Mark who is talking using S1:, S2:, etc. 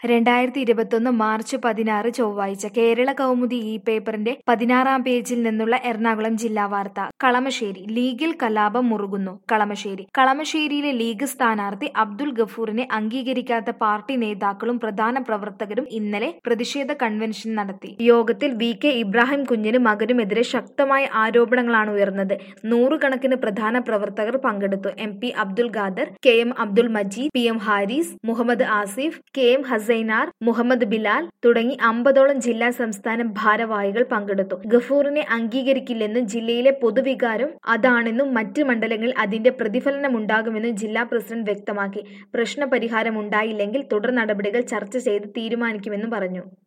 S1: രണ്ടായിരത്തി ഇരുപത്തൊന്ന് മാർച്ച് പതിനാറ് ചൊവ്വാഴ്ച കേരള കൗമുദി ഈ പേപ്പറിന്റെ പതിനാറാം പേജിൽ നിന്നുള്ള എറണാകുളം ജില്ലാ വാർത്ത കളമശ്ശേരി ലീഗിൽ കലാപം മുറുകുന്നു കളമശ്ശേരി കളമശ്ശേരിയിലെ ലീഗ് സ്ഥാനാർത്ഥി അബ്ദുൽ ഗഫൂറിനെ അംഗീകരിക്കാത്ത പാർട്ടി നേതാക്കളും പ്രധാന പ്രവർത്തകരും ഇന്നലെ പ്രതിഷേധ കൺവെൻഷൻ നടത്തി യോഗത്തിൽ വി കെ ഇബ്രാഹിം കുഞ്ഞിന് മകനുമെതിരെ ശക്തമായ ആരോപണങ്ങളാണ് ഉയർന്നത് നൂറുകണക്കിന് പ്രധാന പ്രവർത്തകർ പങ്കെടുത്തു M P Abdul Khader K M Abdul Majeed P M Haris Muhammad Asif K M Hasainar Muhammad Bilal തുടങ്ങി അമ്പതോളം ജില്ലാ സംസ്ഥാന ഭാരവാഹികൾ പങ്കെടുത്തു ഗഫൂറിനെ അംഗീകരിക്കില്ലെന്നും ജില്ലയിലെ പൊതുവികാരം അതാണെന്നും മറ്റ് മണ്ഡലങ്ങളിൽ അതിന്റെ പ്രതിഫലനമുണ്ടാകുമെന്നും ജില്ലാ പ്രസിഡന്റ് വ്യക്തമാക്കി പ്രശ്നപരിഹാരം ഉണ്ടായില്ലെങ്കിൽ തുടർ നടപടികൾ ചർച്ച ചെയ്ത് തീരുമാനിക്കുമെന്നും പറഞ്ഞു